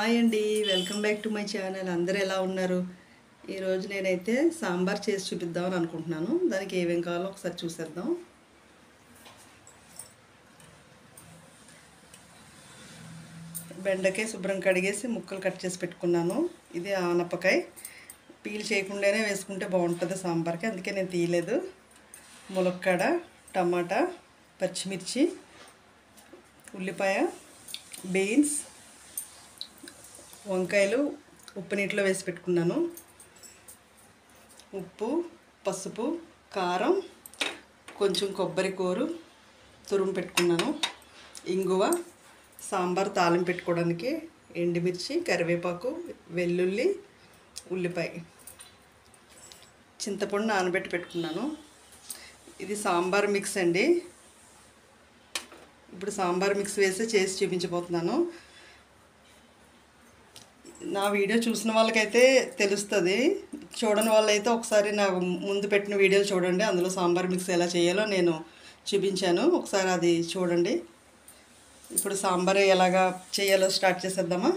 hi అండి welcome back to my channel అందరూ ఎలా ఉన్నారు ఈరోజు నేనైతే సాంబార్ చేసి చూపిద్దామని అనుకుంటున్నాను దానికి ఏమేం కావాలో ఒకసారి చూసేద్దాం బెండకాయ శుభ్రం కడిగేసి ముక్కలు కట్ చేసి పెట్టుకున్నాను ఇది ఆనపకాయ పీల్ చేయకుండానే వేసుకుంటే బాగుంటుంది సాంబార్కి అందుకే నేను తీయలేదు ములక్కాడ టమాటా పచ్చిమిర్చి ఉల్లిపాయ బీన్స్ వంకాయలు ఉప్పు నీటిలో వేసి పెట్టుకున్నాను ఉప్పు పసుపు కారం కొంచెం కొబ్బరి కూరు తురుము పెట్టుకున్నాను ఇంగువ సాంబార్ తాలింపు పెట్టుకోవడానికి ఎండుమిర్చి కరివేపాకు వెల్లుల్లి ఉల్లిపాయ చింతపండు నానబెట్టి పెట్టుకున్నాను ఇది సాంబార్ మిక్స్ అండి ఇప్పుడు సాంబార్ మిక్స్ వేసి చేసి చూపించబోతున్నాను నా వీడియో చూసిన వాళ్ళకైతే తెలుస్తుంది చూడని వాళ్ళైతే ఒకసారి నా ముందు పెట్టిన వీడియోలు చూడండి అందులో సాంబార్ మిక్స్ ఎలా చేయాలో నేను చూపించాను ఒకసారి అది చూడండి ఇప్పుడు సాంబార్ ఎలాగా చేయాలో స్టార్ట్ చేసేద్దామా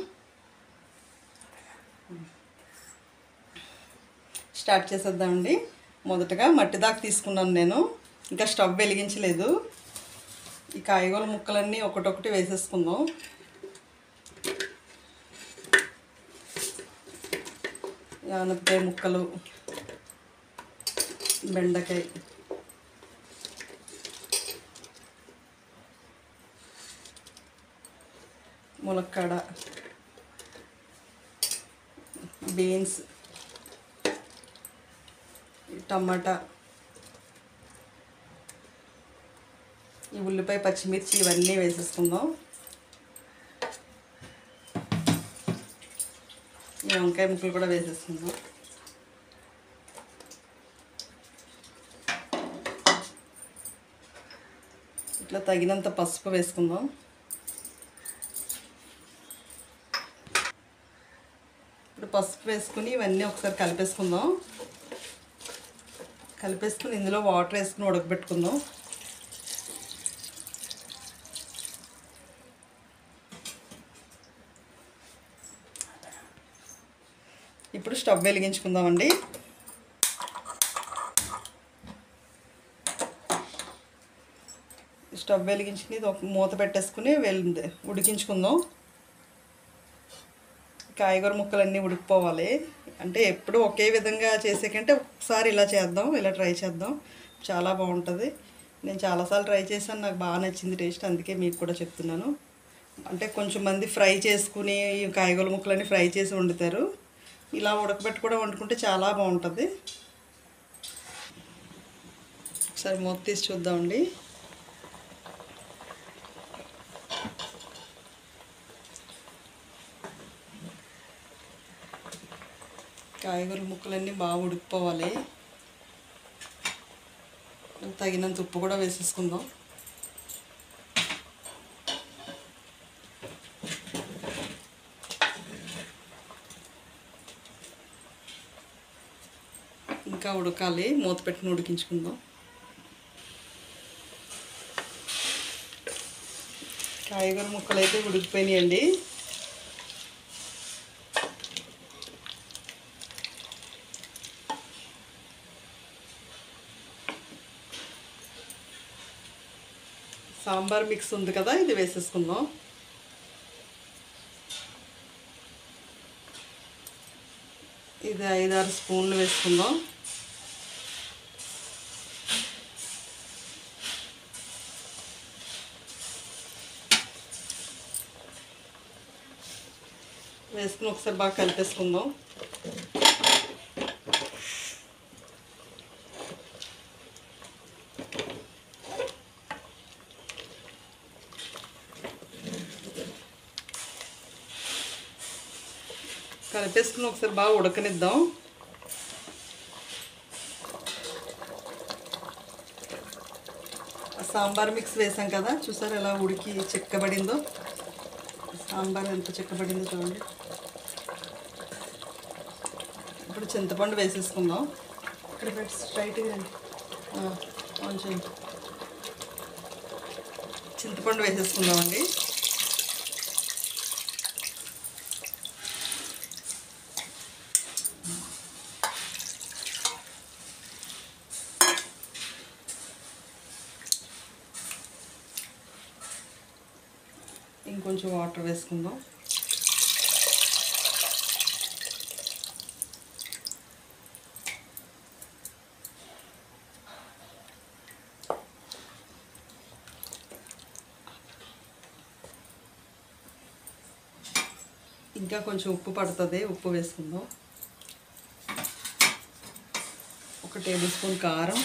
స్టార్ట్ చేసేద్దామండి మొదటగా మట్టి దాకా తీసుకున్నాను నేను ఇంకా స్టవ్ వెలిగించలేదు ఈ కాయగూర ముక్కలన్నీ ఒకటొకటి వేసేసుకుందాం ఆనపకాయ ముక్కలు బెండకాయ ములక్కాడ బీన్స్ టమాటా ఈ ఉల్లిపాయ పచ్చిమిర్చి ఇవన్నీ వేసేసుకుందాం ఈ వంకాయ ముక్కలు కూడా వేసేసుకుందాం ఇట్లా తగినంత పసుపు వేసుకుందాం ఇప్పుడు పసుపు వేసుకుని ఇవన్నీ ఒకసారి కలిపేసుకుందాం కలిపేసుకుని ఇందులో వాటర్ వేసుకుని ఉడకబెట్టుకుందాం ఇప్పుడు స్టవ్ వెలిగించుకుందామండి స్టవ్ వెలిగించుకుని ఇది ఒక మూత పెట్టేసుకుని వెళ్ళి ఉడికించుకుందాం కాయగూర ముక్కలన్నీ ఉడికిపోవాలి అంటే ఎప్పుడు ఒకే విధంగా చేసేకంటే ఒకసారి ఇలా చేద్దాం ఇలా ట్రై చేద్దాం చాలా బాగుంటుంది నేను చాలాసార్లు ట్రై చేశాను నాకు బాగా నచ్చింది టేస్ట్ అందుకే మీకు కూడా చెప్తున్నాను అంటే కొంచెం మంది ఫ్రై చేసుకుని ఈ కాయగూర ముక్కలన్నీ ఫ్రై చేసి వండుతారు ఇలా ఉడకబెట్టి కూడా వండుకుంటే చాలా బాగుంటుంది ఒకసారి మూత తీసి చూద్దామండి కాయగూరల ముక్కలన్నీ బాగా ఉడికిపోవాలి తగినంత ఉప్పు కూడా వేసేసుకుందాం ఇంకా ఉడకాలి మూత పెట్టిన ఉడికించుకుందాం కాయగూర ముక్కలు అయితే ఉడికిపోయినాయండి సాంబార్ మిక్స్ ఉంది కదా ఇది వేసేసుకుందాం ఇది ఐదారు స్పూన్లు వేసుకుందాం వేసుకుని ఒకసారి బాగా కలిపేసుకుందాం కలిపేసుకుని ఒకసారి బాగా ఉడకనిద్దాం సాంబార్ మిక్స్ వేసాం కదా చూసారు ఎలా ఉడికి చిక్కబడిందో సాంబార్ ఎంత చిక్కబడిందో చూడండి ఇప్పుడు చింతపండు వేసేసుకుందాం ఇక్కడ పెట్టి స్ట్రైట్గా రండి ఆన్ చేయండి చింతపండు వేసేసుకుందామండి కొంచెం వాటర్ వేసుకుందాం ఇంకా కొంచెం ఉప్పు పడుతుంది ఉప్పు వేసుకుందాం ఒక టేబుల్ స్పూన్ కారం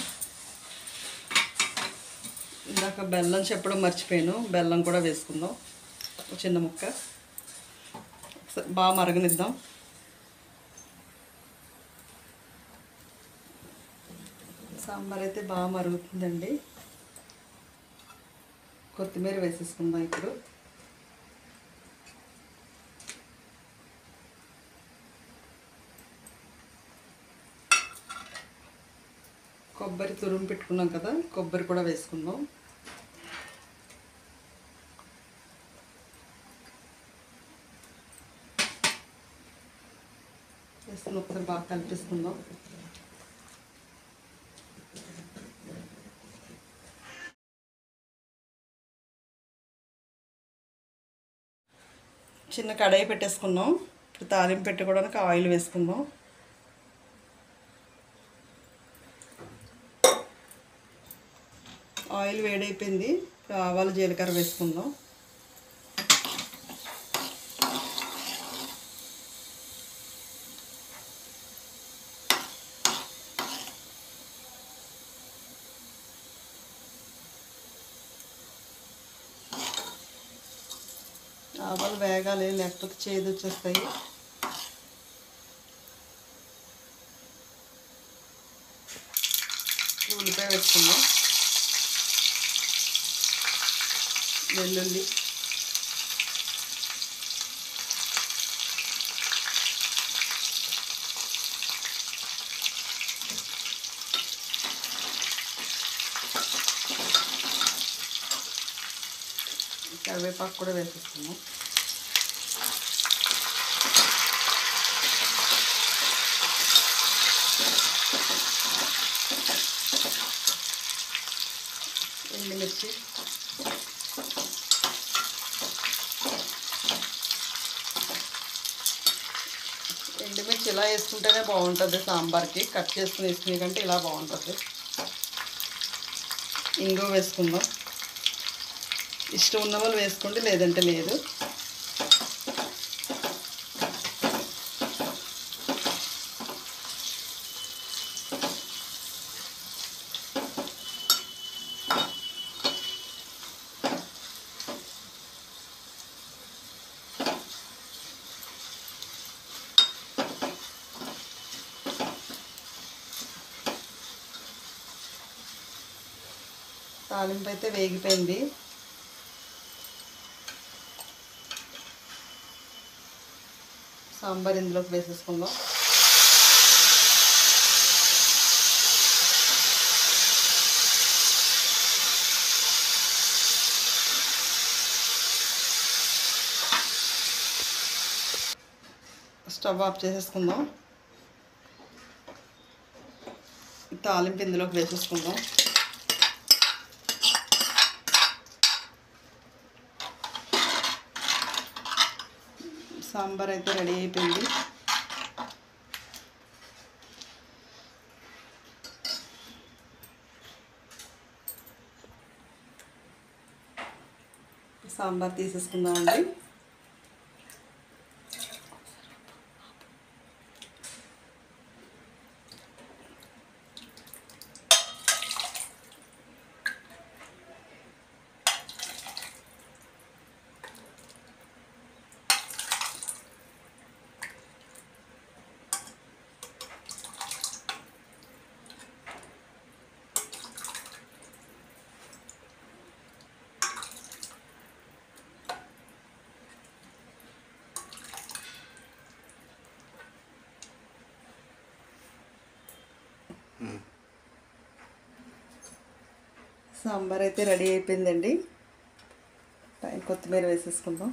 ఇందాక బెల్లం చెప్పడం మర్చిపోయాను బెల్లం కూడా వేసుకుందాం ఒక చిన్న ముక్క ఒకసారి బాగా మరగనిద్దాం సాంబార్ అయితే బాగా మరుగుతుందండి కొత్తిమీర వేసేసుకుందాం ఇప్పుడు కొబ్బరి తురుము పెట్టుకున్నాం కదా కొబ్బరి కూడా వేసుకుందాం వేసుకుని ఒకసారి బాగా కలిపిస్తున్నాం చిన్న కడాయి పెట్టేసుకున్నాం ఇప్పుడు తాలింపు పెట్టుకోవడానికి ఆయిల్ వేసుకుందాం ఆయిల్ వేడైపోయింది ఆవాలు జీలకర్ర వేసుకుందాం ఆవాలు వేగాలి లేకపోతే చేదు వచ్చేస్తాయి ఉల్లిపాయ వేసుకుందాం వెల్లుల్లి కరివేపాకు కూడా వేసేస్తున్నాం ఎండుమిర్చి ఎండుమిర్చి ఇలా వేసుకుంటేనే బాగుంటుంది సాంబార్కి కట్ చేసుకుని వేసుకునే కంటే ఇలా బాగుంటుంది ఇంగువ వేసుకుందాం ఇష్టం ఉన్న వాళ్ళు వేసుకోండి లేదంటే లేదు తాలింపు అయితే వేగిపోయింది సాంబార్ ఇందులోకి వేసేసుకుందాం స్టవ్ ఆఫ్ చేసేసుకుందాం తాలింపు ఇందులోకి వేసేసుకుందాం సాంబార్ అయితే రెడీ అయిపోయింది సాంబార్ తీసేసుకుందామండి సాంబార్ అయితే రెడీ అయిపోయిందండి పైన కొత్తిమీర వేసేసుకుందాం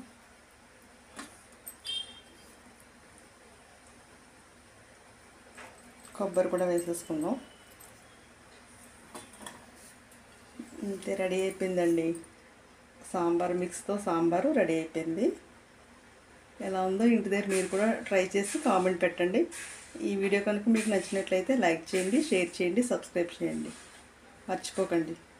కొబ్బరి కూడా వేసేసుకుందాం అంతే రెడీ అయిపోయిందండి సాంబార్ మిక్స్తో సాంబారు రెడీ అయిపోయింది ఎలా ఉందో ఇంటి దగ్గర మీరు కూడా ట్రై చేసి కామెంట్ పెట్టండి ఈ వీడియో కనుక మీకు నచ్చినట్లయితే లైక్ చేయండి షేర్ చేయండి సబ్స్క్రైబ్ చేయండి మర్చిపోకండి